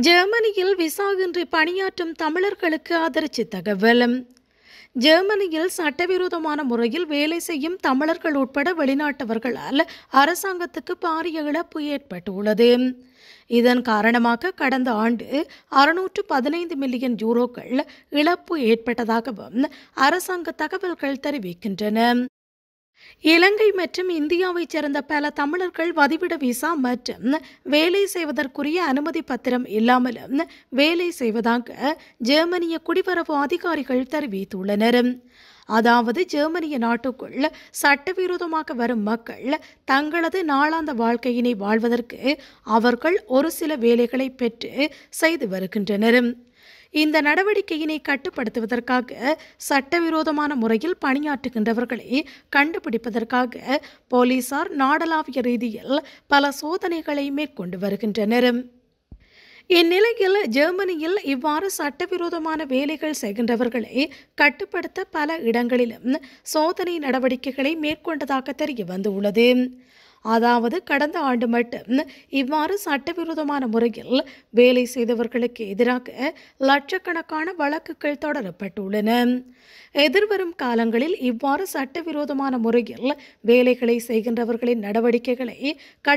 ஜெர்மனியில் விசா இன்றி பணியாற்றும் தமிழர்களுக்கு அதிர்ச்சி தகவல் ஜெர்மனியில் சட்டவிரோதமான முறையில் வேலை செய்யும் தமிழர்கள் உட்பட வெளிநாட்டவர்களால் அரசாங்கத்துக்கு பாரிய இழப்பு ஏற்பட்டுள்ளது இதன் காரணமாக கடந்த ஆண்டு அறுநூற்று பதினைந்து மில்லியன் யூரோக்கள் இழப்பு ஏற்பட்டதாகவும் அரசாங்க தகவல்கள் தெரிவிக்கின்றன இலங்கை மற்றும் இந்தியாவைச் சேர்ந்த பல தமிழர்கள் வதிவிட விசா மற்றும் வேலை செய்வதற்குரிய அனுமதி பத்திரம் இல்லாமலும் வேலை செய்வதாக ஜெர்மனிய குடிவரவு அதிகாரிகள் தெரிவித்துள்ளனர் அதாவது ஜெர்மனிய நாட்டுக்குள் சட்டவிரோதமாக வரும் மக்கள் தங்களது நாளாந்த வாழ்க்கையினை வாழ்வதற்கு அவர்கள் ஒரு சில வேலைகளை பெற்று செய்து வருகின்றனர் இந்த நடவடிக்கையினை கட்டுப்படுத்துவதற்காக சட்டவிரோதமான முறையில் பணியாற்றுகின்றவர்களை கண்டுபிடிப்பதற்காக போலீசார் நாடளாவிய ரீதியில் பல சோதனைகளை மேற்கொண்டு வருகின்றனர் இந்நிலையில் ஜெர்மனியில் இவ்வாறு சட்டவிரோதமான வேலைகள் செய்கின்றவர்களை கட்டுப்படுத்த பல இடங்களிலும் சோதனை நடவடிக்கைகளை மேற்கொண்டதாக தெரிய வந்துள்ளது அதாவது கடந்த ஆண்டு மட்டும் இவ்வாறு சட்டவிரோதமான முறையில் வேலை செய்தவர்களுக்கு எதிராக லட்சக்கணக்கான வழக்குகள் தொடரப்பட்டுள்ளன எதிர்வரும் காலங்களில் இவ்வாறு சட்டவிரோதமான முறையில் வேலைகளை செய்கின்றவர்களின் நடவடிக்கைகளை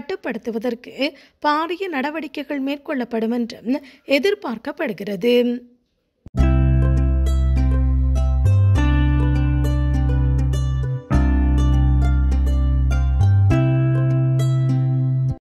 கட்டுப்படுத்துவதற்கு பாரிய நடவடிக்கைகள் மேற்கொள்ளப்படும் என்றும் எதிர்பார்க்கப்படுகிறது